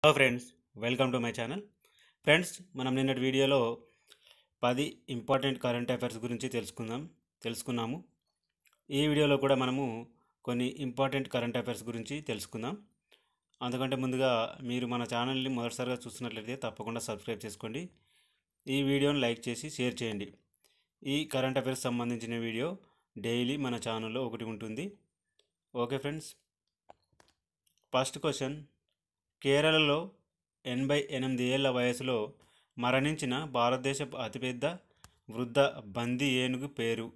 hello friends welcome to my channel friends మనం నిన్నటి వీడియోలో పది ఇంపార్టెంట్ కరెంట్ అఫైర్స్ గురించి తెలుసుకుందాం తెలుసుకున్నాము ఈ వీడియోలో కూడా మనము కొన్ని ఇంపార్టెంట్ కరెంట్ అఫైర్స్ గురించి తెలుసుకుందాం అందుకంటే ముందుగా మీరు మన ఛానల్ని మొదటిసారిగా చూస్తున్నట్లయితే తప్పకుండా సబ్స్క్రైబ్ చేసుకోండి ఈ వీడియోని లైక్ చేసి షేర్ చేయండి ఈ కరెంట్ అఫైర్స్ సంబంధించిన వీడియో డైలీ మన ఛానల్లో ఒకటి ఉంటుంది ఓకే ఫ్రెండ్స్ ఫస్ట్ క్వశ్చన్ కేరళలో ఎనభై ఎనిమిది ఏళ్ల వయసులో మరణించిన భారతదేశపు అతిపెద్ద వృద్ధ బందీ ఏనుగు పేరు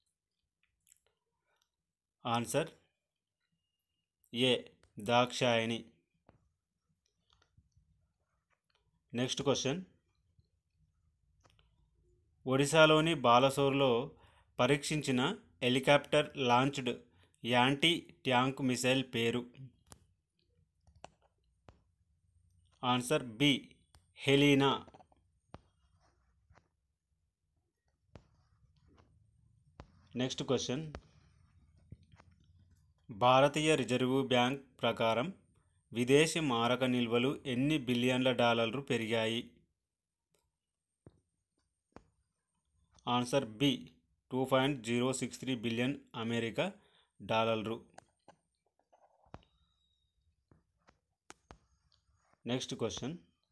answer A Dakshayani next question ఒడిశాలోని బాలసోర్లో పరీక్షించిన helicopter launched anti tank missile పేరు answer B Helina next question భారతీయ రిజర్వ్ బ్యాంక్ ప్రకారం విదేశీ మారక నిల్వలు ఎన్ని బిలియన్ల డాలర్లు పెరిగాయి answer B two point zero six three billion America డాలర్లు నెక్స్ట్ క్వశ్చన్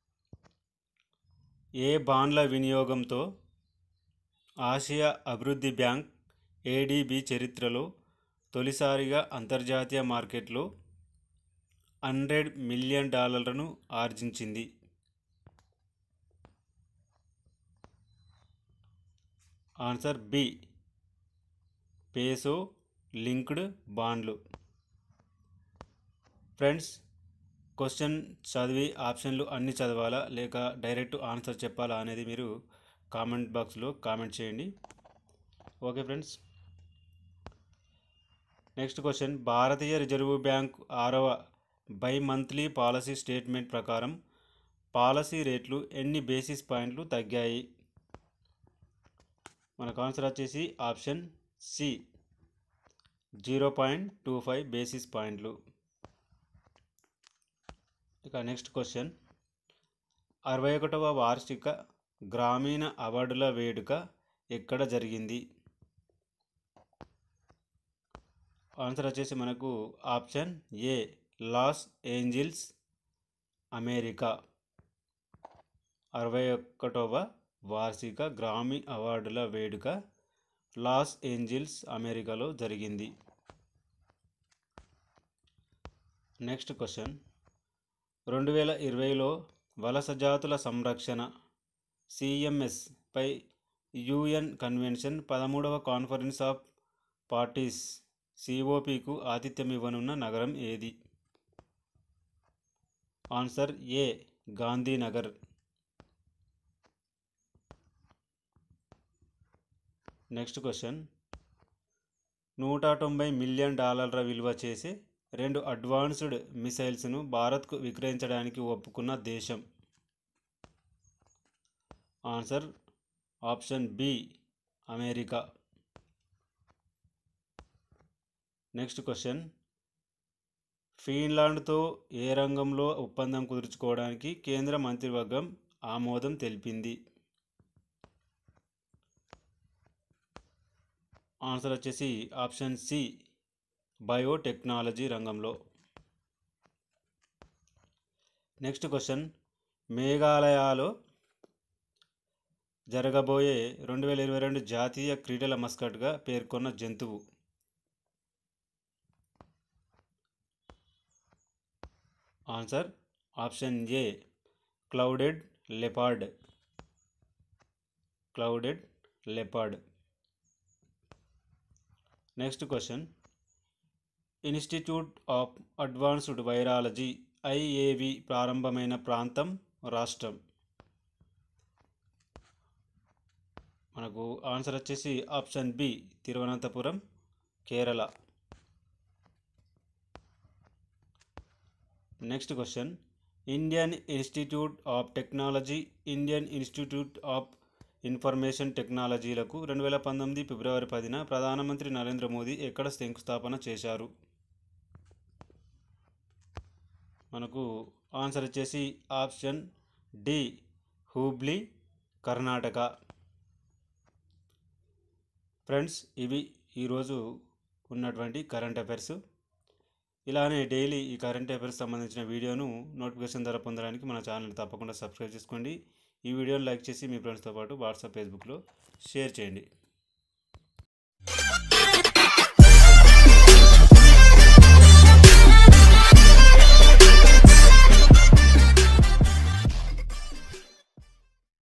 ఏ బాండ్ల వినియోగంతో ఆసియా అభివృద్ధి బ్యాంక్ ఏడీబీ చరిత్రలో తొలిసారిగా అంతర్జాతీయ మార్కెట్లో హండ్రెడ్ మిలియన్ డాలర్లను ఆర్జించింది ఆన్సర్ బి పేసో లింక్డ్ బాండ్లు ఫ్రెండ్స్ క్వశ్చన్ చదివి ఆప్షన్లు అన్ని చదవాలా లేక డైరెక్ట్ ఆన్సర్ చెప్పాలా అనేది మీరు కామెంట్ బాక్స్లో కామెంట్ చేయండి ఓకే ఫ్రెండ్స్ నెక్స్ట్ క్వశ్చన్ భారతీయ రిజర్వ్ బ్యాంక్ ఆరవ బై మంత్లీ పాలసీ స్టేట్మెంట్ ప్రకారం పాలసీ రేట్లు ఎన్ని బేసిస్ పాయింట్లు తగ్గాయి మనకు ఆన్సర్ వచ్చేసి option C zero point two five basis పాయింట్లు ఇక నెక్స్ట్ క్వశ్చన్ అరవై ఒకటవ వార్షిక గ్రామీణ అవార్డుల వేడుక ఎక్కడ జరిగింది ఆన్సర్ వచ్చేసి మనకు option A Los Angeles America అరవై ఒకటవ వార్షిక గ్రామీ అవార్డుల వేడుక లాస్ ఏంజిల్స్ అమెరికాలో జరిగింది నెక్స్ట్ క్వశ్చన్ రెండు వేల ఇరవైలో వలస జాతుల సంరక్షణ సిఎంఎస్ పై యుఎన్ కన్వెన్షన్ పదమూడవ కాన్ఫరెన్స్ ఆఫ్ పార్టీస్ సిఓపికు ఆతిథ్యం ఇవ్వనున్న నగరం ఏది answer A Gandhinagar next question నూట తొంభై మిలియన్ డాలర్ల విలువ చేసే రెండు అడ్వాన్స్డ్ మిసైల్స్ను భారత్కు విక్రయించడానికి ఒప్పుకున్న దేశం answer option B America next question ఫిన్లాండ్తో ఏ రంగంలో ఒప్పందం కుదుర్చుకోవడానికి కేంద్ర మంత్రివర్గం ఆమోదం తెలిపింది ఆన్సర్ వచ్చేసి ఆప్షన్ సి బయోటెక్నాలజీ రంగంలో నెక్స్ట్ క్వశ్చన్ మేఘాలయలో జరగబోయే రెండు వేల ఇరవై రెండు జాతీయ క్రీడల మస్కట్గా పేర్కొన్న జంతువు answer option A clouded leopard clouded leopard next question institute of advanced virology IAV ప్రారంభమైన ప్రాంతం రాష్ట్రం మనకు ఆన్సర్ వచ్చేసి option B Thiruvananthapuram Kerala next question Indian institute of technology Indian institute of information టెక్నాలజీలకు రెండు వేల పంతొమ్మిది ఫిబ్రవరి పదిన ప్రధానమంత్రి నరేంద్ర మోదీ ఎక్కడ శంకుస్థాపన చేశారు మనకు ఆన్సర్ వచ్చేసి option D Hubli Karnataka friends ఇవి ఈరోజు ఉన్నటువంటి కరెంట్ అఫైర్స్ ఇలానే డైలీ ఈ కరెంట్ అఫైర్స్ సంబంధించిన వీడియోను నోటిఫికేషన్ ద్వారా పొందడానికి మన ఛానల్ తప్పకుండా సబ్స్క్రైబ్ చేసుకోండి ఈ వీడియోని లైక్ చేసి మీ ఫ్రెండ్స్తో పాటు వాట్సాప్ ఫేస్బుక్లో షేర్ చేయండి